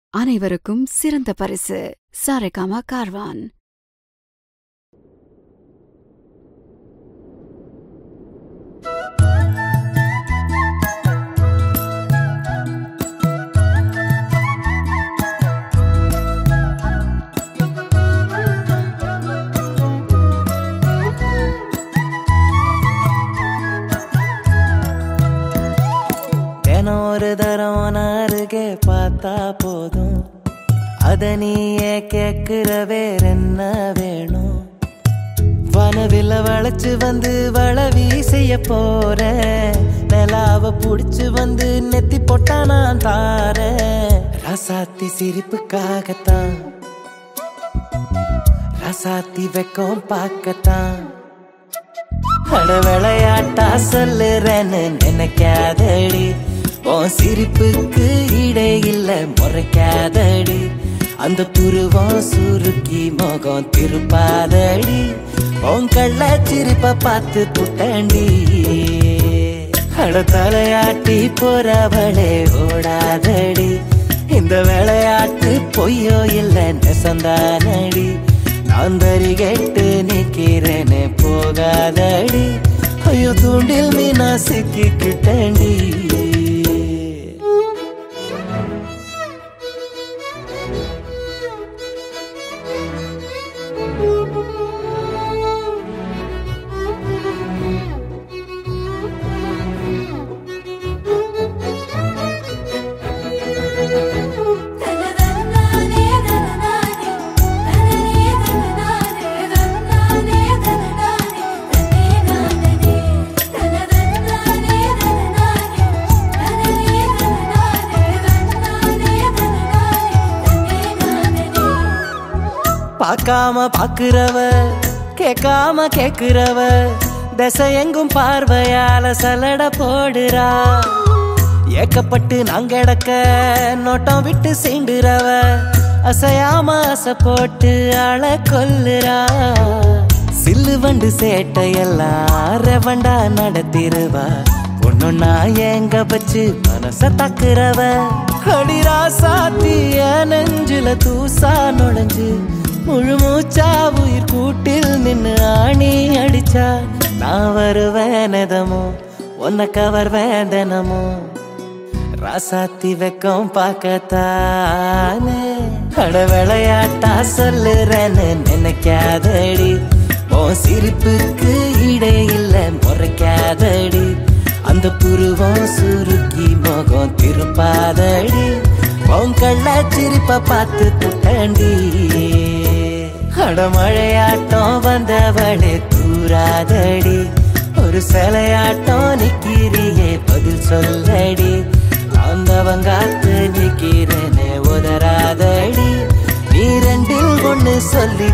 அனைவருக்கும் சிறந்த பரிசு சாரேகாமா கார்வான் தினம் ஒரு தரம் உன் அருகே பார்த்தா போதும் அத நீயே கேக்குற வேற என்ன வேணும் வனவில வளைச்சு வந்து வளவி செய்ய போறேன் நிலாவ புடிச்சு வந்து நெத்தி போட்டா நான் தாரேன் ரசாத்தி சிரிப்புக்காகத்தான் ரசாத்தி வெக்கம் பார்க்கத்தான் அட விளையாட்டா சொல்லுறேன்னு நினைக்காதடி உன் சிரிப்புக்கு இடே இல்ல முறைக்காதடி அந்த புருவம் சுருக்கி முகம் திருப்பாதடி உன் கள்ள சிரிப்ப பார்த்து புட்டண்டி அட தலையாட்டி போறவளே ஓடாதடி இந்த விளையாட்டு பொய்யோ இல்ல நெசந்தானடி நான் தறி கேட்டு நிக்கிறேனே போகாதடி ஐயோ தூண்டில் மீனா சிக்கிக்கிட்டேண்டி பார்க்காம பாக்குறவ கேட்காம கேக்குறவ திசை எங்கும் பார்வையால சலட போடுறா ஏக்கப்பட்டு நான் கிடக்க நோட்டம் விட்டு சீண்டுறவ அசையாம அசை போட்டு ஆள கொல்லுறா சில்லு வண்டு சேட்டையெல்லாம் ரெவண்டா நடத்திருவா ஒன்னொன்னா எங்க வச்சு மனச தக்குறவ அடிரா சாத்திய நெஞ்சில தூசா நுழைஞ்சு முழு மூச்சா உயிர் கூட்டில் நின்னு ஆணி அடிச்சா நான் வருவேன் எதமோ உன்னை கவர் வேந்தனமோ ராசாத்தி வெக்கம் பார்க்கத்தானே அட விளையாட்டா சொல்லுறேன்னு நினைக்காதடி உன் சிரிப்புக்கு இடே இல்ல முறைக்காதடி அந்த புருவம் சுருக்கி முகம் திருப்பாதடி உன் கள்ள சிரிப்ப பார்த்து புட்டண்டி அடமழையாட்டம் வந்தவளே தூராதடி ஒரு சிலையாட்டம் நிக்கிறியே பதில் சொல்லடி ஆந்தவங்காத்து நிக்கிறேனே உதராதடி நீ ரெண்டில் ஒண்ணு சொல்லி